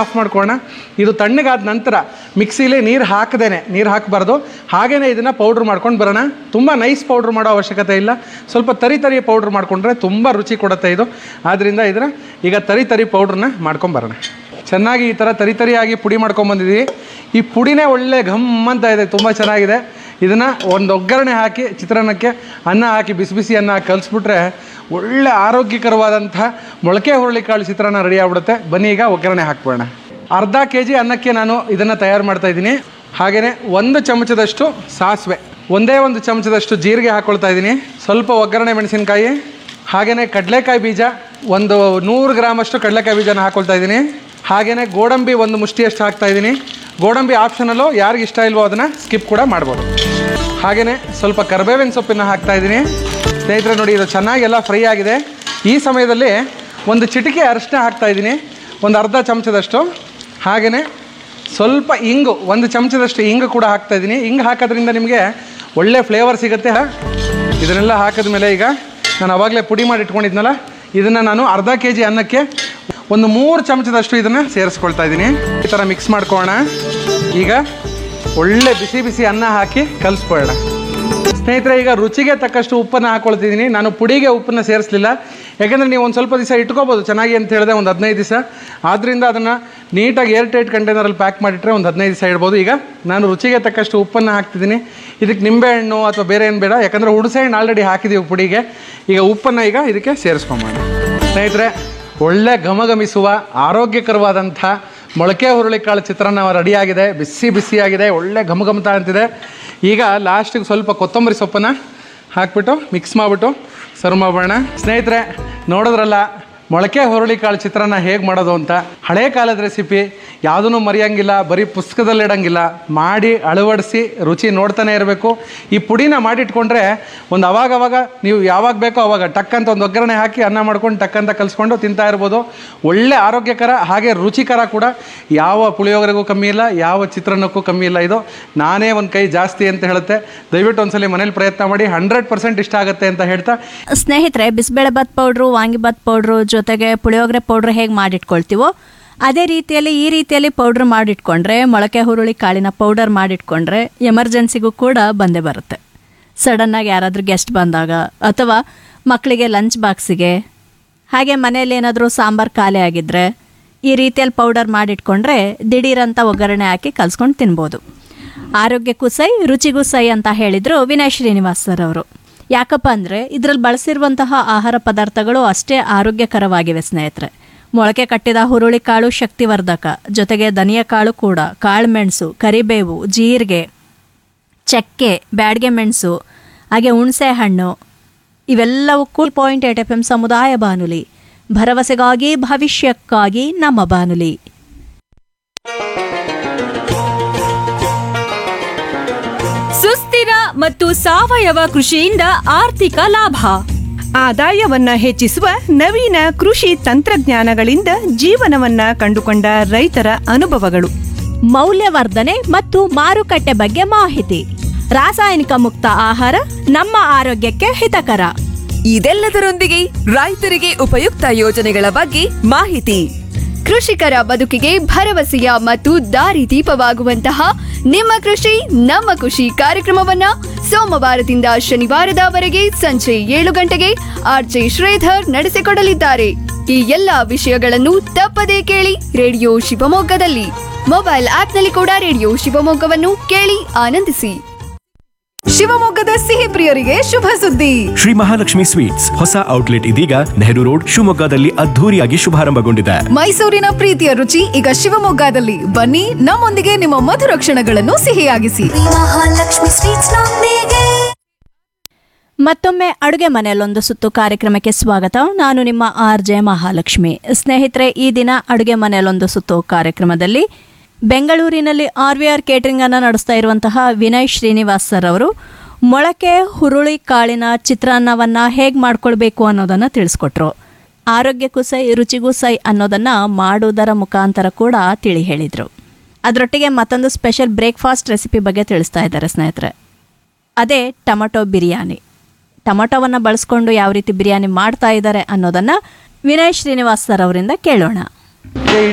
of ಮಾಡ್ಕೊಳ್ಳೋಣ ಇದು ತಣ್ಣಗಾದ ನಂತರ ಮಿಕ್ಸಿಲಿ ನೀರು ಹಾಕದೇನೆ ನೀರು ಹಾಕಬಾರ್ದು ಹಾಗೇನೆ ಇದನ್ನು ಪೌಡ್ರ್ ಮಾಡ್ಕೊಂಡು ಬರೋಣ ತುಂಬ ನೈಸ್ ಪೌಡ್ರ್ ಮಾಡೋ ಅವಶ್ಯಕತೆ ಇಲ್ಲ ಸ್ವಲ್ಪ ತರಿ ತರಿ ಪೌಡ್ರ್ ಮಾಡ್ಕೊಂಡ್ರೆ ತುಂಬ ರುಚಿ ಕೊಡುತ್ತೆ ಇದು ಆದ್ದರಿಂದ ಇದನ್ನು ಈಗ ತರಿ ತರಿ ಪೌಡ್ರನ್ನ ಮಾಡ್ಕೊಂಬರೋಣ ಚೆನ್ನಾಗಿ ಈ ಥರ ತರಿ ತರಿಯಾಗಿ ಪುಡಿ ಮಾಡ್ಕೊಂಬಂದಿದ್ದೀವಿ ಈ ಪುಡಿನೇ ಒಳ್ಳೆ ಘಮ್ ಅಂತ ಇದೆ ತುಂಬ ಚೆನ್ನಾಗಿದೆ ಇದನ್ನು ಒಂದು ಒಗ್ಗರಣೆ ಹಾಕಿ ಚಿತ್ರಾನ್ನಕ್ಕೆ ಅನ್ನ ಹಾಕಿ ಬಿಸಿ ಬಿಸಿ ಅನ್ನ ಹಾಕಿ ಕಲಿಸ್ಬಿಟ್ರೆ ಒಳ್ಳೆ ಆರೋಗ್ಯಕರವಾದಂಥ ಮೊಳಕೆ ಹುರುಳಿಕಾಳು ಚಿತ್ರಾನ್ನ ರೆಡಿ ಆಗ್ಬಿಡುತ್ತೆ ಬನ್ನಿ ಈಗ ಒಗ್ಗರಣೆ ಹಾಕ್ಬೋಣ ಅರ್ಧ ಕೆ ಜಿ ಅನ್ನಕ್ಕೆ ನಾನು ಇದನ್ನು ತಯಾರು ಮಾಡ್ತಾ ಇದ್ದೀನಿ ಹಾಗೆಯೇ ಒಂದು ಚಮಚದಷ್ಟು ಸಾಸಿವೆ ಒಂದೇ ಒಂದು ಚಮಚದಷ್ಟು ಜೀರಿಗೆ ಹಾಕ್ಕೊಳ್ತಾ ಇದ್ದೀನಿ ಸ್ವಲ್ಪ ಒಗ್ಗರಣೆ ಮೆಣಸಿನಕಾಯಿ ಹಾಗೆಯೇ ಕಡಲೆಕಾಯಿ ಬೀಜ ಒಂದು ನೂರು ಗ್ರಾಮಷ್ಟು ಕಡಲೆಕಾಯಿ ಬೀಜನ ಹಾಕ್ಕೊಳ್ತಾ ಇದ್ದೀನಿ ಹಾಗೆಯೇ ಗೋಡಂಬಿ ಒಂದು ಮುಷ್ಟಿಯಷ್ಟು ಹಾಕ್ತಾ ಇದ್ದೀನಿ ಗೋಡಂಬಿ ಆಪ್ಷನಲ್ಲು ಯಾರಿಗೆ ಇಷ್ಟ ಇಲ್ವೋ ಅದನ್ನು ಸ್ಕಿಪ್ ಕೂಡ ಮಾಡ್ಬೋದು ಹಾಗೆಯೇ ಸ್ವಲ್ಪ ಕರಿಬೇವಿನ ಸೊಪ್ಪನ್ನು ಹಾಕ್ತಾ ಇದ್ದೀನಿ ಸ್ನೇಹಿತರೆ ನೋಡಿ ಇದು ಚೆನ್ನಾಗೆಲ್ಲ ಫ್ರೈ ಆಗಿದೆ ಈ ಸಮಯದಲ್ಲಿ ಒಂದು ಚಿಟಿಕೆ ಅರಿಶಿನ ಹಾಕ್ತಾ ಇದ್ದೀನಿ ಒಂದು ಅರ್ಧ ಚಮಚದಷ್ಟು ಹಾಗೆಯೇ ಸ್ವಲ್ಪ ಇಂಗು ಒಂದು ಚಮಚದಷ್ಟು ಇಂಗು ಕೂಡ ಹಾಕ್ತಾ ಇದ್ದೀನಿ ಇಂಗು ಹಾಕೋದ್ರಿಂದ ನಿಮಗೆ ಒಳ್ಳೆ ಫ್ಲೇವರ್ ಸಿಗುತ್ತೆ ಇದನ್ನೆಲ್ಲ ಹಾಕಿದ ಮೇಲೆ ಈಗ ನಾನು ಅವಾಗಲೇ ಪುಡಿ ಮಾಡಿ ಇಟ್ಕೊಂಡಿದ್ನಲ್ಲ ಇದನ್ನು ನಾನು ಅರ್ಧ ಕೆ ಜಿ ಅನ್ನಕ್ಕೆ ಒಂದು ಮೂರು ಚಮಚದಷ್ಟು ಇದನ್ನು ಸೇರಿಸ್ಕೊಳ್ತಾ ಇದ್ದೀನಿ ಈ ಥರ ಮಿಕ್ಸ್ ಮಾಡ್ಕೊಳ್ಳೋಣ ಈಗ ಒಳ್ಳೆ ಬಿಸಿ ಬಿಸಿ ಅನ್ನ ಹಾಕಿ ಕಲಿಸ್ಕೊಳ್ಳೋಣ ಸ್ನೇಹಿತರೆ ಈಗ ರುಚಿಗೆ ತಕ್ಕಷ್ಟು ಉಪ್ಪನ್ನು ಹಾಕ್ಕೊಳ್ತಿದ್ದೀನಿ ನಾನು ಪುಡಿಗೆ ಉಪ್ಪನ್ನು ಸೇರಿಸಲಿಲ್ಲ ಯಾಕೆಂದರೆ ನೀವು ಒಂದು ಸ್ವಲ್ಪ ದಿವಸ ಇಟ್ಕೋಬೋದು ಚೆನ್ನಾಗಿ ಅಂತ ಹೇಳಿದೆ ಒಂದು ಹದಿನೈದು ದಿವಸ ಆದ್ದರಿಂದ ಅದನ್ನು ನೀಟಾಗಿ ಏರ್ ಟೈಟ್ ಕಂಟೈನರಲ್ಲಿ ಪ್ಯಾಕ್ ಮಾಡಿಟ್ರೆ ಒಂದು ಹದಿನೈದು ದಿವಸ ಇಡ್ಬೋದು ಈಗ ನಾನು ರುಚಿಗೆ ತಕ್ಕಷ್ಟು ಉಪ್ಪನ್ನು ಹಾಕ್ತಿದ್ದೀನಿ ಇದಕ್ಕೆ ನಿಂಬೆಹಣ್ಣು ಅಥವಾ ಬೇರೆ ಏನು ಬೇಡ ಯಾಕಂದರೆ ಹುಣಸೆ ಹಣ್ಣು ಆಲ್ರೆಡಿ ಹಾಕಿದ್ದೀವಿ ಪುಡಿಗೆ ಈಗ ಉಪ್ಪನ್ನು ಈಗ ಇದಕ್ಕೆ ಸೇರಿಸ್ಕೊಂಬೋಣ ಸ್ನೇಹಿತರೆ ಒಳ್ಳೆ ಘಮಘಮಿಸುವ ಆರೋಗ್ಯಕರವಾದಂಥ ಮೊಳಕೆ ಹುರುಳಿಕಾಳು ಚಿತ್ರಾನ್ನ ರೆಡಿಯಾಗಿದೆ ಬಿಸಿ ಬಿಸಿಯಾಗಿದೆ ಒಳ್ಳೆ ಘಮಘಮತ ಅಂತಿದೆ ಈಗ ಲಾಸ್ಟಿಗೆ ಸ್ವಲ್ಪ ಕೊತ್ತಂಬರಿ ಸೊಪ್ಪನ್ನು ಹಾಕ್ಬಿಟ್ಟು ಮಿಕ್ಸ್ ಮಾಡಿಬಿಟ್ಟು ಸರ್ವ್ ಮಾಡೋಣ ಸ್ನೇಹಿತರೆ ನೋಡಿದ್ರಲ್ಲ ಮೊಳಕೆ ಹುರುಳಿಕಾಳು ಚಿತ್ರಾನ್ನ ಹೇಗೆ ಮಾಡೋದು ಅಂತ ಹಳೆ ಕಾಲದ ರೆಸಿಪಿ ಯಾವುದೂ ಮರೆಯೋಂಗಿಲ್ಲ ಬರೀ ಪುಸ್ತಕದಲ್ಲಿ ಇಡಂಗಿಲ್ಲ ಮಾಡಿ ಅಳವಡಿಸಿ ರುಚಿ ನೋಡ್ತಾನೆ ಇರಬೇಕು ಈ ಪುಡಿನ ಮಾಡಿಟ್ಕೊಂಡ್ರೆ ಒಂದು ಅವಾಗ ಅವಾಗ ನೀವು ಯಾವಾಗ ಬೇಕೋ ಅವಾಗ ಟಕ್ ಅಂತ ಒಂದು ಒಗ್ಗರಣೆ ಹಾಕಿ ಅನ್ನ ಮಾಡ್ಕೊಂಡು ಟಕ್ ಅಂತ ಕಲಿಸ್ಕೊಂಡು ತಿಂತಾ ಇರ್ಬೋದು ಒಳ್ಳೆ ಆರೋಗ್ಯಕರ ಹಾಗೆ ರುಚಿಕರ ಕೂಡ ಯಾವ ಪುಳಿಯೋಗರೆಗೂ ಕಮ್ಮಿ ಇಲ್ಲ ಯಾವ ಚಿತ್ರಾನ್ನಕ್ಕೂ ಕಮ್ಮಿ ಇಲ್ಲ ಇದು ನಾನೇ ಒಂದು ಕೈ ಜಾಸ್ತಿ ಅಂತ ಹೇಳುತ್ತೆ ದಯವಿಟ್ಟು ಒಂದ್ಸಲಿ ಮನೇಲಿ ಪ್ರಯತ್ನ ಮಾಡಿ ಹಂಡ್ರೆಡ್ ಪರ್ಸೆಂಟ್ ಇಷ್ಟ ಆಗುತ್ತೆ ಅಂತ ಹೇಳ್ತಾ ಸ್ನೇಹಿತರೆ ಬಿಸಿಬೇಳೆಬಾತ್ ಪೌಡ್ರು ವಾಂಗಿಬಾತ್ ಪೌಡ್ರು ಜೊತೆಗೆ ಪುಳಿಯೋಗರೆ ಪೌಡ್ರ್ ಹೇಗೆ ಮಾಡಿಟ್ಕೊಳ್ತೀವೋ ಅದೇ ರೀತಿಯಲ್ಲಿ ಈ ರೀತಿಯಲ್ಲಿ ಪೌಡ್ರ್ ಮಾಡಿಟ್ಕೊಂಡ್ರೆ ಮೊಳಕೆ ಹುರುಳಿ ಕಾಳಿನ ಪೌಡರ್ ಮಾಡಿಟ್ಕೊಂಡ್ರೆ ಎಮರ್ಜೆನ್ಸಿಗೂ ಕೂಡ ಬಂದೇ ಬರುತ್ತೆ ಸಡನ್ನಾಗಿ ಯಾರಾದರೂ ಗೆಸ್ಟ್ ಬಂದಾಗ ಅಥವಾ ಮಕ್ಕಳಿಗೆ ಲಂಚ್ ಬಾಕ್ಸಿಗೆ ಹಾಗೆ ಮನೇಲಿ ಏನಾದರೂ ಸಾಂಬಾರು ಖಾಲಿ ಆಗಿದ್ರೆ ಈ ರೀತಿಯಲ್ಲಿ ಪೌಡರ್ ಮಾಡಿಟ್ಕೊಂಡ್ರೆ ದಿಢೀರಂತ ಒಗ್ಗರಣೆ ಹಾಕಿ ಕಲ್ಸ್ಕೊಂಡು ತಿನ್ಬೋದು ಆರೋಗ್ಯಕ್ಕೂ ಸೈ ರುಚಿಗೂ ಸೈ ಅಂತ ಹೇಳಿದ್ರು ವಿನಯ್ ಶ್ರೀನಿವಾಸ್ ಸರ್ ಅವರು ಯಾಕಪ್ಪ ಅಂದರೆ ಇದರಲ್ಲಿ ಬಳಸಿರುವಂತಹ ಆಹಾರ ಪದಾರ್ಥಗಳು ಅಷ್ಟೇ ಆರೋಗ್ಯಕರವಾಗಿವೆ ಸ್ನೇಹಿತರೆ ಮೊಳಕೆ ಕಟ್ಟಿದ ಹುರುಳಿಕಾಳು ಶಕ್ತಿವರ್ಧಕ ಜೊತೆಗೆ ಧನಿಯ ಕಾಳು ಕೂಡ ಕಾಳುಮೆಣಸು ಕರಿಬೇವು ಜೀರಿಗೆ ಚಕ್ಕೆ ಬ್ಯಾಡ್ಗೆ ಮೆಣಸು ಹಾಗೆ ಹುಣಸೆ ಹಣ್ಣು ಇವೆಲ್ಲವೂ cool point eight F M ಸಮುದಾಯ ಬಾನುಲಿ ಭರವಸೆಗಾಗಿ ಭವಿಷ್ಯಕ್ಕಾಗಿ ನಮ್ಮ ಬಾನುಲಿ ಸುಸ್ಥಿರ ಮತ್ತು ಸಾವಯವ ಕೃಷಿಯಿಂದ ಆರ್ಥಿಕ ಲಾಭ ಆದಾಯವನ್ನ ಹೆಚ್ಚಿಸುವ ನವೀನ ಕೃಷಿ ತಂತ್ರಜ್ಞಾನಗಳಿಂದ ಜೀವನವನ್ನ ಕಂಡುಕೊಂಡ ರೈತರ ಅನುಭವಗಳು ಮೌಲ್ಯವರ್ಧನೆ ಮತ್ತು ಮಾರುಕಟ್ಟೆ ಬಗ್ಗೆ ಮಾಹಿತಿ ರಾಸಾಯನಿಕ ಮುಕ್ತ ಆಹಾರ ನಮ್ಮ ಆರೋಗ್ಯಕ್ಕೆ ಹಿತಕರ ಇದೆಲ್ಲದರೊಂದಿಗೆ ರೈತರಿಗೆ ಉಪಯುಕ್ತ ಯೋಜನೆಗಳ ಬಗ್ಗೆ ಮಾಹಿತಿ ಕೃಷಿಕರ ಬದುಕಿಗೆ ಭರವಸೆಯ ಮತ್ತು ದಾರಿದೀಪವಾಗುವಂತಹ ನಿಮ್ಮ ಕೃಷಿ ನಮ್ಮ ಖುಷಿ ಕಾರ್ಯಕ್ರಮವನ್ನ ಸೋಮವಾರದಿಂದ ಶನಿವಾರದವರೆಗೆ ಸಂಜೆ ಏಳು ಗಂಟೆಗೆ ಆರ್ಜೆ ಶ್ರೀಧರ್ ನಡೆಸಿಕೊಡಲಿದ್ದಾರೆ ಈ ಎಲ್ಲಾ ವಿಷಯಗಳನ್ನು ತಪ್ಪದೇ ಕೇಳಿ ರೇಡಿಯೋ ಶಿವಮೊಗ್ಗದಲ್ಲಿ ಮೊಬೈಲ್ ಆಪ್ನಲ್ಲಿ ಕೂಡ ರೇಡಿಯೋ ಶಿವಮೊಗ್ಗವನ್ನು ಕೇಳಿ ಆನಂದಿಸಿ ಶಿವಮೊಗ್ಗದ ಸಿಹಿ ಪ್ರಿಯರಿಗೆ ಶುಭ ಸುದ್ದಿ ಶ್ರೀ ಮಹಾಲಕ್ಷ್ಮಿ ಸ್ವೀಟ್ಸ್ ಹೊಸ ಔಟ್ಲೆಟ್ ಇದೀಗ ನೆಹರು ರೋಡ್ ಶಿವಮೊಗ್ಗದಲ್ಲಿ ಅದ್ಧೂರಿಯಾಗಿ ಶುಭಾರಂಭಗೊಂಡಿದೆ ಮೈಸೂರಿನ ಪ್ರೀತಿಯ ರುಚಿ ಈಗ ಶಿವಮೊಗ್ಗದಲ್ಲಿ ಬನ್ನಿ ನಮ್ಮೊಂದಿಗೆ ನಿಮ್ಮ ಮಧುರ ಕ್ಷಣಗಳನ್ನು ಸಿಹಿಯಾಗಿಸಿ ಮತ್ತೊಮ್ಮೆ ಅಡುಗೆ ಮನೆಯಲ್ಲೊಂದು ಸುತ್ತು ಕಾರ್ಯಕ್ರಮಕ್ಕೆ ಸ್ವಾಗತ ನಾನು ನಿಮ್ಮ ಆರ್ ಜೆ ಮಹಾಲಕ್ಷ್ಮಿ ಸ್ನೇಹಿತರೆ ಈ ದಿನ ಅಡುಗೆ ಮನೆಯಲ್ಲೊಂದು ಸುತ್ತು ಕಾರ್ಯಕ್ರಮದಲ್ಲಿ ಬೆಂಗಳೂರಿನಲ್ಲಿ ಆರ್ ವಿ ಆರ್ ಕೇಟರಿಂಗ್ ಅನ್ನು ನಡೆಸ್ತಾ ಇರುವಂತಹ ವಿನಯ್ ಶ್ರೀನಿವಾಸ್ ಸರ್ ಅವರು ಮೊಳಕೆ ಹುರುಳಿ ಕಾಳಿನ ಚಿತ್ರಾನ್ನವನ್ನ ಹೇಗೆ ಮಾಡ್ಕೊಳ್ಬೇಕು ಅನ್ನೋದನ್ನ ತಿಳಿಸ್ಕೊಟ್ರು ಆರೋಗ್ಯಕ್ಕೂ ಸೈ ರುಚಿಗೂ ಸೈ ಅನ್ನೋದನ್ನ ಮಾಡುವುದರ ಮುಖಾಂತರ ಕೂಡ ತಿಳಿ ಹೇಳಿದರು ಅದರೊಟ್ಟಿಗೆ ಮತ್ತೊಂದು ಸ್ಪೆಷಲ್ ಬ್ರೇಕ್ಫಾಸ್ಟ್ ರೆಸಿಪಿ ಬಗ್ಗೆ ತಿಳಿಸ್ತಾ ಇದ್ದಾರೆ ಸ್ನೇಹಿತರೆ ಅದೇ ಟೊಮಟೊ ಬಿರಿಯಾನಿ ಟೊಮಟೊವನ್ನು ಬಳಸ್ಕೊಂಡು ಯಾವ ರೀತಿ ಬಿರಿಯಾನಿ ಮಾಡ್ತಾ ಇದ್ದಾರೆ ಅನ್ನೋದನ್ನು ವಿನಯ್ ಶ್ರೀನಿವಾಸ್ ಸರ್ ಅವರಿಂದ ಕೇಳೋಣ